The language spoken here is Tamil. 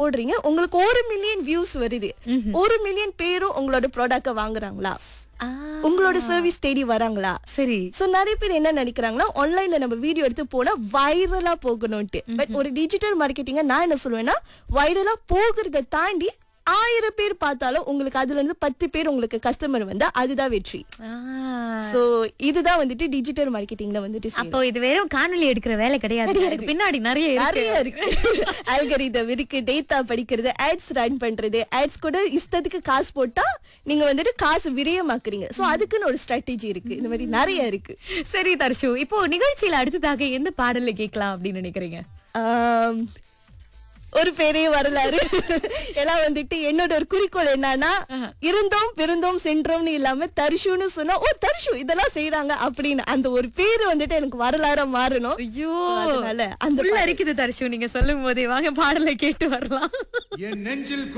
போடுறீங்க உங்களுக்கு ஒரு மில்லியன் வியூஸ் வருது ஒரு மில்லியன் பேரும் உங்களோட ப்ராடக்ட வாங்குறாங்களா ஆ, உங்களோட சர்வீஸ் தேடி வராங்களா சரி சோ நிறைய பேர் என்ன நினைக்கிறாங்கன்னா ஆன்லைன்ல நம்ம வீடியோ எடுத்து போனா வைரலா போகணும்ட்டு பட் ஒரு டிஜிட்டல் மார்க்கெட்டிங்க நான் என்ன சொல்லுவேன்னா வைரலா போகிறத தாண்டி ஆயிரம் பேர் பார்த்தாலும் உங்களுக்கு அதுல இருந்து பத்து பேர் உங்களுக்கு கஸ்டமர் வந்தா அதுதான் வெற்றி ஆ. சோ இதுதான் வந்துட்டு டிஜிட்டல் மார்க்கெட்டிங்ல வந்துட்டு செய்யணும். அப்போ இது வெறும் காணொளி எடுக்கிற வேலை கிடையாது அதுக்கு பின்னாடி நிறைய இருக்கு நிறைய இருக்கு அல்கரிதம் இருக்கு டேட்டா படிக்கிறது ஆட்ஸ் ரன் பண்றது ஆட்ஸ் கூட இஷ்டத்துக்கு காசு போட்டா நீங்க வந்துட்டு காசு விரயமாக்குறீங்க சோ அதுக்குன்னு ஒரு ஸ்ட்ராட்டஜி இருக்கு இந்த மாதிரி நிறைய இருக்கு சரி தர்ஷு இப்போ நிகழ்ச்சியில அடுத்ததாக எந்த பாடல்ல கேட்கலாம் அப்படின்னு நினைக்கிறீங்க ஆம், ஒரு பெரிய வரலாறு எல்லாம் வந்துட்டு என்னோட ஒரு குறிக்கோள் என்னன்னா இருந்தோம் பிறந்தோம் சென்றோம்னு இல்லாம தரிசுன்னு சொன்னா ஓ தரிசு இதெல்லாம் செய்யறாங்க அப்படின்னு அந்த ஒரு பேரு வந்துட்டு எனக்கு வரலாறா மாறணும் ஐயோ அதனால அந்த உள்ள இருக்குது தர்ஷு நீங்க சொல்லும் போதே வாங்க பாடலை கேட்டு வரலாம் என் நெஞ்சில்